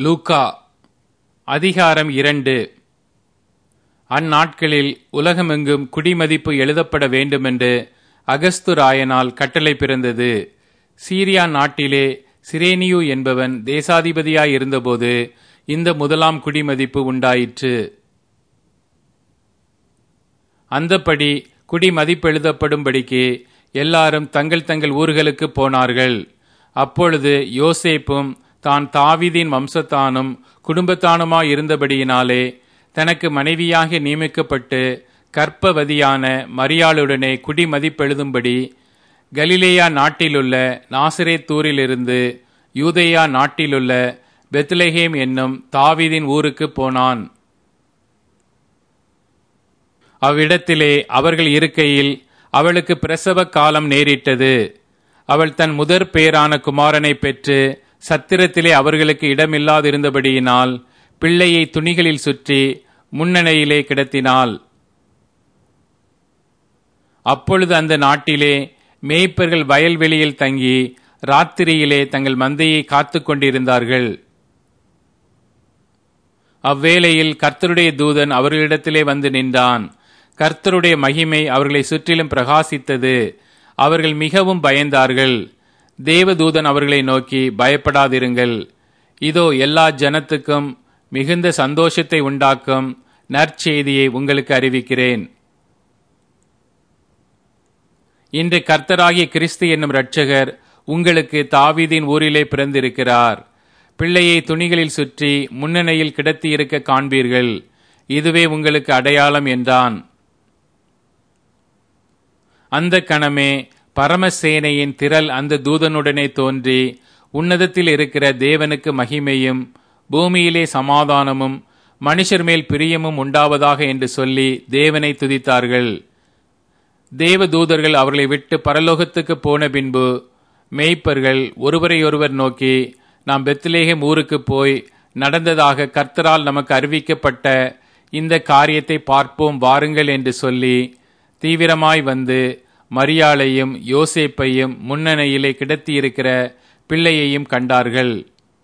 லூக்கா அதிகாரம் இரண்டு அந்நாட்களில் உலகமெங்கும் குடிமதிப்பு எழுதப்பட வேண்டுமென்று அகஸ்து ராயனால் கட்டளை பிறந்தது சீரியா நாட்டிலே சிரேனியு என்பவன் தேசாதிபதியாய் இருந்தபோது இந்த முதலாம் குடிமதிப்பு உண்டாயிற்று அந்தப்படி குடிமதிப்பெழுதப்படும்படிக்கு எல்லாரும் தங்கள் தங்கள் ஊர்களுக்கு போனார்கள் அப்பொழுது யோசேப்பும் தான் தாவீதின் வம்சத்தானும் குடும்பத்தானுமாய் இருந்தபடியினாலே தனக்கு மனைவியாக நியமிக்கப்பட்டு கற்பவதியான மரியாளுடனே குடிமதிப்பெழுதும்படி கலிலேயா நாட்டிலுள்ள நாசிரேத்தூரிலிருந்து யூதேயா நாட்டிலுள்ள பெத்லெஹேம் என்னும் தாவீதின் ஊருக்கு போனான் அவ்விடத்திலே அவர்கள் இருக்கையில் அவளுக்கு பிரசவ காலம் நேரிட்டது அவள் தன் முதற் பேரான குமாரனை பெற்று சத்திரத்திலே அவர்களுக்கு இடமில்லாதிருந்தபடியினால் பிள்ளையை துணிகளில் சுற்றி முன்னணையிலே கிடத்தினாள் அப்பொழுது அந்த நாட்டிலே மேய்ப்பர்கள் வயல்வெளியில் தங்கி ராத்திரியிலே தங்கள் மந்தையை காத்து கொண்டிருந்தார்கள் அவ்வேளையில் கர்த்தருடைய தூதன் அவர்களிடத்திலே வந்து நின்றான் கர்த்தருடைய மகிமை அவர்களை சுற்றிலும் பிரகாசித்தது அவர்கள் மிகவும் பயந்தார்கள் தேவதூதன் அவர்களை நோக்கி பயப்படாதிருங்கள் இதோ எல்லா ஜனத்துக்கும் மிகுந்த சந்தோஷத்தை உண்டாக்கும் நற்செய்தியை உங்களுக்கு அறிவிக்கிறேன் இன்று கர்த்தராகிய கிறிஸ்து என்னும் இரட்சகர் உங்களுக்கு தாவீதின் ஊரிலே பிறந்திருக்கிறார் பிள்ளையை துணிகளில் சுற்றி முன்னணியில் கிடத்தி இருக்க காண்பீர்கள் இதுவே உங்களுக்கு அடையாளம் என்றான் அந்த கணமே பரமசேனையின் திரள் அந்த தூதனுடனே தோன்றி உன்னதத்தில் இருக்கிற தேவனுக்கு மகிமையும் பூமியிலே சமாதானமும் மனுஷர் மேல் பிரியமும் உண்டாவதாக என்று சொல்லி தேவனை துதித்தார்கள் தேவ தூதர்கள் அவர்களை விட்டு பரலோகத்துக்கு போன பின்பு மேய்ப்பர்கள் ஒருவரையொருவர் நோக்கி நாம் பெத்லேகம் ஊருக்கு போய் நடந்ததாக கர்த்தரால் நமக்கு அறிவிக்கப்பட்ட இந்த காரியத்தை பார்ப்போம் வாருங்கள் என்று சொல்லி தீவிரமாய் வந்து மரியாளையும் யோசேப்பையும் முன்னணியிலே கிடத்தியிருக்கிற பிள்ளையையும் கண்டார்கள்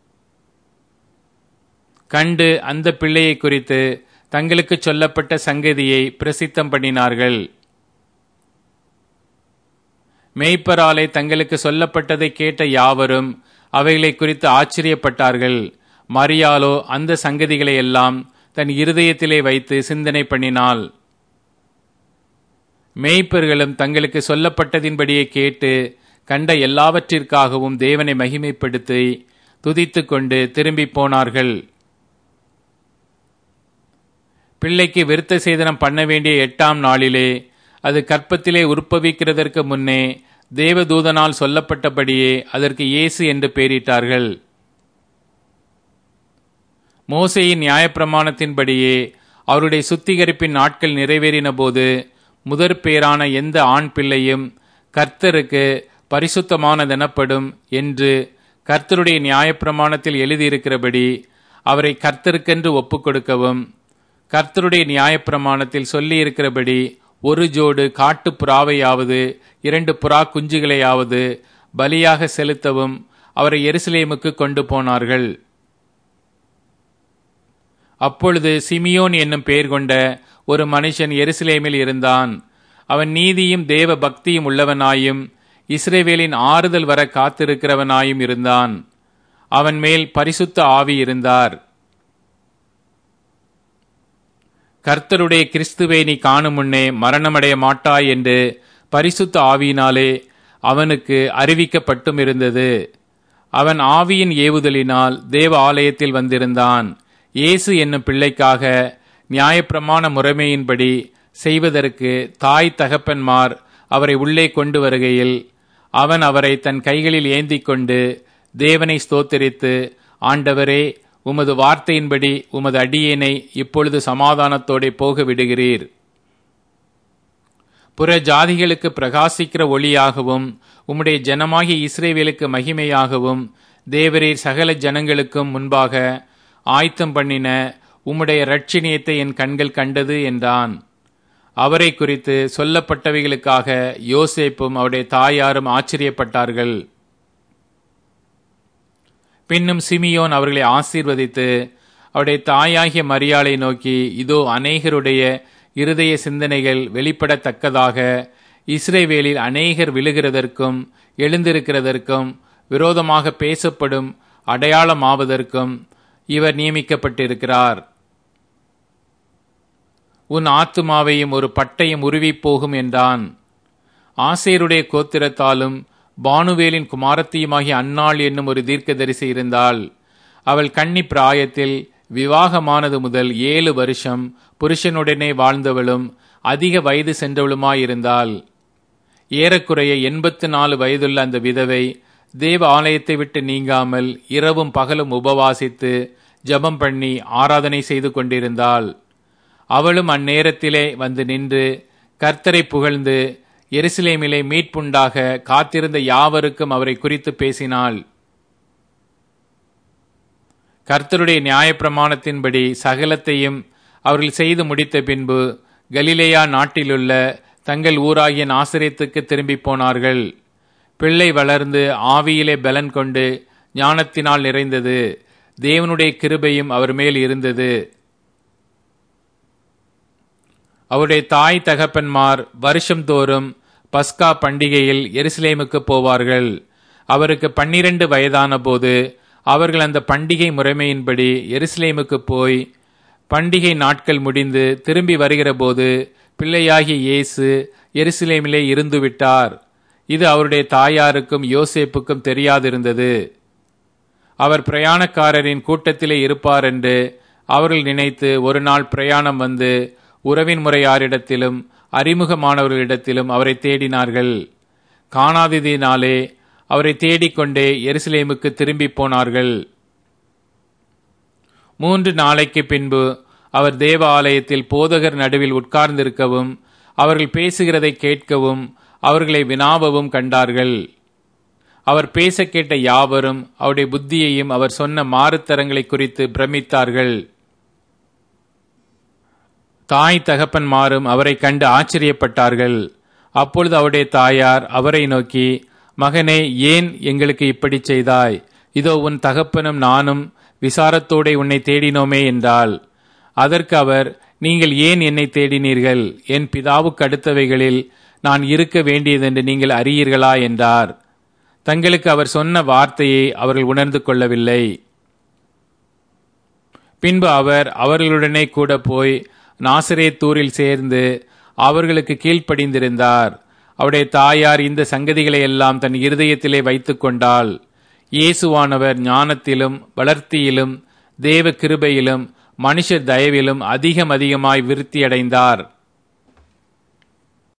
கண்டு அந்த பிள்ளையை குறித்து தங்களுக்கு சொல்லப்பட்ட சங்கதியை பிரசித்தம் பண்ணினார்கள் மேய்ப்பராலே தங்களுக்கு சொல்லப்பட்டதை கேட்ட யாவரும் அவைகளை குறித்து ஆச்சரியப்பட்டார்கள் மரியாலோ அந்த சங்கதிகளை எல்லாம் தன் இருதயத்திலே வைத்து சிந்தனை பண்ணினாள் மேய்ப்பர்களும் தங்களுக்கு சொல்லப்பட்டதின்படியே கேட்டு கண்ட எல்லாவற்றிற்காகவும் தேவனை மகிமைப்படுத்தி துதித்து கொண்டு திரும்பி போனார்கள் பிள்ளைக்கு விருத்த சேதனம் பண்ண வேண்டிய எட்டாம் நாளிலே அது கற்பத்திலே உற்பவிக்கிறதற்கு முன்னே தேவதூதனால் சொல்லப்பட்டபடியே அதற்கு இயேசு என்று பெயரிட்டார்கள் மோசையின் நியாயப்பிரமாணத்தின்படியே அவருடைய சுத்திகரிப்பின் நாட்கள் நிறைவேறின போது முதற் பேரான எந்த ஆண் பிள்ளையும் கர்த்தருக்கு பரிசுத்தமானதெனப்படும் என்று கர்த்தருடைய நியாயப்பிரமாணத்தில் எழுதியிருக்கிறபடி அவரை கர்த்தருக்கென்று ஒப்புக் கொடுக்கவும் கர்த்தருடைய நியாயப்பிரமாணத்தில் சொல்லியிருக்கிறபடி ஒரு ஜோடு காட்டு புறாவையாவது இரண்டு புறா குஞ்சுகளையாவது பலியாக செலுத்தவும் அவரை எருசலேமுக்கு கொண்டு போனார்கள் அப்பொழுது சிமியோன் என்னும் பெயர் கொண்ட ஒரு மனுஷன் எருசலேமில் இருந்தான் அவன் நீதியும் தேவ பக்தியும் உள்ளவனாயும் இஸ்ரேவேலின் ஆறுதல் வர காத்திருக்கிறவனாயும் இருந்தான் அவன் மேல் பரிசுத்த ஆவி இருந்தார் கர்த்தருடைய கிறிஸ்துவை நீ காணும் முன்னே மரணமடைய மாட்டாய் என்று பரிசுத்த ஆவியினாலே அவனுக்கு அறிவிக்கப்பட்டும் இருந்தது அவன் ஆவியின் ஏவுதலினால் தேவ ஆலயத்தில் வந்திருந்தான் இயேசு என்னும் பிள்ளைக்காக நியாயப்பிரமாண முறைமையின்படி செய்வதற்கு தாய் தகப்பன்மார் அவரை உள்ளே கொண்டு வருகையில் அவன் அவரை தன் கைகளில் ஏந்தி கொண்டு தேவனை ஸ்தோத்தரித்து ஆண்டவரே உமது வார்த்தையின்படி உமது அடியேனை இப்பொழுது சமாதானத்தோടെ போக விடுகிறீர் புற ஜாதிகளுக்கு பிரகாசிக்கிற ஒளியாகவும் உம்முடைய ஜனமாகிய இஸ்ரேவேலுக்கு மகிமையாகவும் தேவரீர் சகல ஜனங்களுக்கும் முன்பாக ஆயத்தம் பண்ணின உம்முடைய ரட்சினியத்தை என் கண்கள் கண்டது என்றான் அவரை குறித்து சொல்லப்பட்டவைகளுக்காக யோசேப்பும் அவருடைய தாயாரும் ஆச்சரியப்பட்டார்கள் பின்னும் சிமியோன் அவர்களை ஆசீர்வதித்து அவருடைய தாயாகிய மரியாளை நோக்கி இதோ அநேகருடைய இருதய சிந்தனைகள் வெளிப்படத்தக்கதாக இஸ்ரேவேலில் அநேகர் விழுகிறதற்கும் எழுந்திருக்கிறதற்கும் விரோதமாக பேசப்படும் அடையாளமாவதற்கும் இவர் நியமிக்கப்பட்டிருக்கிறார் உன் ஆத்துமாவையும் ஒரு பட்டயம் உருவி போகும் என்றான் ஆசேருடைய கோத்திரத்தாலும் பானுவேலின் குமாரத்தியுமாகிய அன்னாள் என்னும் ஒரு தீர்க்கதரிசி இருந்தாள் அவள் கன்னி பிராயத்தில் விவாகமானது முதல் ஏழு வருஷம் புருஷனுடனே வாழ்ந்தவளும் அதிக வயது சென்றவளுமாயிருந்தாள் ஏறக்குறைய எண்பத்து நாலு வயதுள்ள அந்த விதவை தேவ ஆலயத்தை விட்டு நீங்காமல் இரவும் பகலும் உபவாசித்து ஜபம் பண்ணி ஆராதனை செய்து கொண்டிருந்தாள் அவளும் அந்நேரத்திலே வந்து நின்று கர்த்தரை புகழ்ந்து எருசலேமிலே மீட்புண்டாக காத்திருந்த யாவருக்கும் அவரை குறித்து பேசினாள் கர்த்தருடைய நியாயப்பிரமாணத்தின்படி சகலத்தையும் அவர்கள் செய்து முடித்த பின்பு கலிலேயா நாட்டிலுள்ள தங்கள் ஊராகிய நாசிரியத்துக்கு திரும்பி போனார்கள் பிள்ளை வளர்ந்து ஆவியிலே பலன் கொண்டு ஞானத்தினால் நிறைந்தது தேவனுடைய கிருபையும் அவர் மேல் இருந்தது அவருடைய தாய் தகப்பன்மார் வருஷம்தோறும் பஸ்கா பண்டிகையில் எருசலேமுக்கு போவார்கள் அவருக்கு பன்னிரண்டு வயதான போது அவர்கள் அந்த பண்டிகை முறைமையின்படி எருசலேமுக்கு போய் பண்டிகை நாட்கள் முடிந்து திரும்பி வருகிற போது பிள்ளையாகிய இயேசு எருசலேமிலே இருந்து விட்டார் இது அவருடைய தாயாருக்கும் யோசேப்புக்கும் தெரியாதிருந்தது அவர் பிரயாணக்காரரின் கூட்டத்திலே இருப்பார் என்று அவர்கள் நினைத்து ஒரு நாள் பிரயாணம் வந்து உறவின் முறையாரிடத்திலும் அறிமுகமானவர்களிடத்திலும் அவரை தேடினார்கள் காணாததினாலே அவரை தேடிக்கொண்டே எருசலேமுக்கு திரும்பி போனார்கள் மூன்று நாளைக்கு பின்பு அவர் தேவ ஆலயத்தில் போதகர் நடுவில் உட்கார்ந்திருக்கவும் அவர்கள் பேசுகிறதை கேட்கவும் அவர்களை வினாவவும் கண்டார்கள் அவர் பேச கேட்ட யாவரும் அவருடைய புத்தியையும் அவர் சொன்ன மாறுத்தரங்களை குறித்து பிரமித்தார்கள் தாய் தகப்பன்மாரும் அவரை கண்டு ஆச்சரியப்பட்டார்கள் அப்பொழுது அவருடைய தாயார் அவரை நோக்கி மகனே ஏன் எங்களுக்கு இப்படி செய்தாய் இதோ உன் தகப்பனும் நானும் விசாரத்தோടെ உன்னை தேடினோமே என்றாள் அதற்கு அவர் நீங்கள் ஏன் என்னை தேடினீர்கள் என் பிதாவுக்கு அடுத்தவைகளில் நான் இருக்க வேண்டியதென்று நீங்கள் அறியீர்களா என்றார் தங்களுக்கு அவர் சொன்ன வார்த்தையை அவர்கள் உணர்ந்து கொள்ளவில்லை பின்பு அவர் அவர்களுடனே கூட போய் நாசரேத்தூரில் சேர்ந்து அவர்களுக்கு கீழ்ப்படிந்திருந்தார் அவருடைய தாயார் இந்த சங்கதிகளை எல்லாம் தன் இருதயத்திலே வைத்துக் கொண்டாள் இயேசுவானவர் ஞானத்திலும் வளர்த்தியிலும் தேவ கிருபையிலும் மனுஷர் தயவிலும் அதிகம் அதிகமாய் விருத்தியடைந்தார்